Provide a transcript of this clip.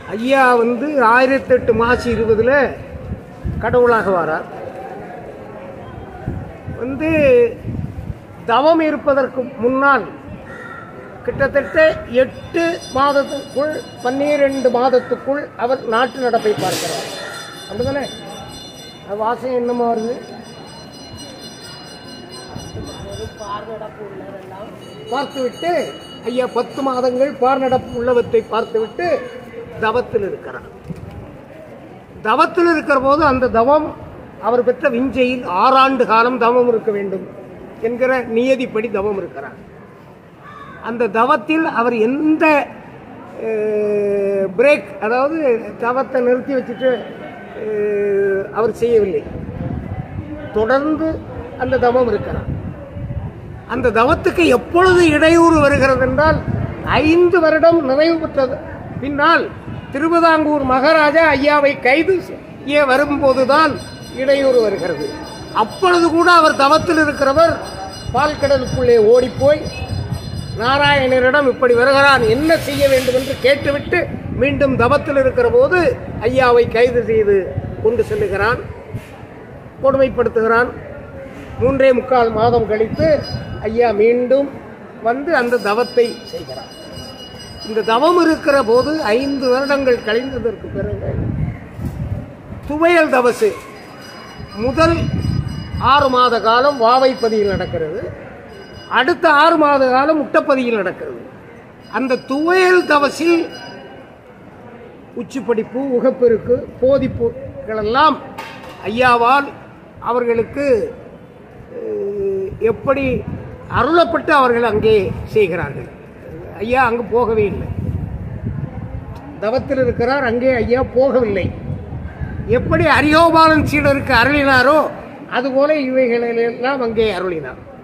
ஐயா வந்து ஆயிரத்தெட்டு மாசி இருபதில் கடவுளாக வரார் வந்து தவம் இருப்பதற்கு முன்னால் கிட்டத்தட்ட எட்டு மாதத்துக்குள் பன்னிரண்டு மாதத்துக்குள் அவர் நாட்டு நடப்பை பார்க்கிறார் அப்படிதானே அது வாசம் என்னமா வருது பார்த்துவிட்டு ஐயா பத்து மாதங்கள் பார்நடப்பு உள்ளவற்றை பார்த்துவிட்டு தவத்தில் இருக்கிறார் தவத்தில் இருக்கிற போது அந்த தவம் அவர் பெற்ற விஞ்சையில் ஆறாண்டு காலம் தவம் இருக்க வேண்டும் என்கிற நியதிப்படி தவம் இருக்கிறார் அந்த தவத்தில் அவர் எந்த பிரேக் அதாவது தவத்தை நிறுத்தி வச்சுட்டு அஹ், அவர் செய்யவில்லை தொடர்ந்து அந்த தவம் இருக்கிறார் அந்த தவத்துக்கு எப்பொழுது இடையூறு வருகிறது என்றால் ஐந்து வருடம் நிறைவு பெற்றது பின்னால் திருவிதாங்கூர் மகாராஜா ஐயாவை கைது செய்ய வரும்போதுதான் இடையூறு வருகிறது அப்பொழுது கூட அவர் தவத்தில் இருக்கிறவர் பால்கடலுக்குள்ளே ஓடிப்போய் நாராயணரிடம் இப்படி வருகிறான் என்ன செய்ய வேண்டும் என்று கேட்டுவிட்டு மீண்டும் தவத்தில் இருக்கிற போது ஐயாவை கைது செய்து கொண்டு செல்லுகிறான் கொடுமைப்படுத்துகிறான் மூன்றே முக்கால் மாதம் கழித்து ஐயா மீண்டும் வந்து அந்த தவத்தை செய்கிறார் இந்த தவம் இருக்கிற போது ஐந்து வருடங்கள் கழிந்ததற்கு பிறகு துவையல் தவசு முதல் ஆறு மாத காலம் வாவைப்பதியில் நடக்கிறது அடுத்த ஆறு மாத காலம் முட்டப்பதியில் நடக்கிறது அந்த துவையல் தவசில் உச்சிப்படிப்பு உகப்பெருக்கு போதிப்புகளெல்லாம் ஐயாவால் அவர்களுக்கு அஹ், எப்படி அருளப்பட்டு அவர்கள் அங்கே செய்கிறார்கள் ஐயா அங்கு போகவே இல்லை தவத்தில் இருக்கிறார் அங்கே ஐயா போகவில்லை எப்படி அரியோபாலன் சீடருக்கு அருளினாரோ அதுபோல இவைகளெல்லாம் அங்கே அருளினார்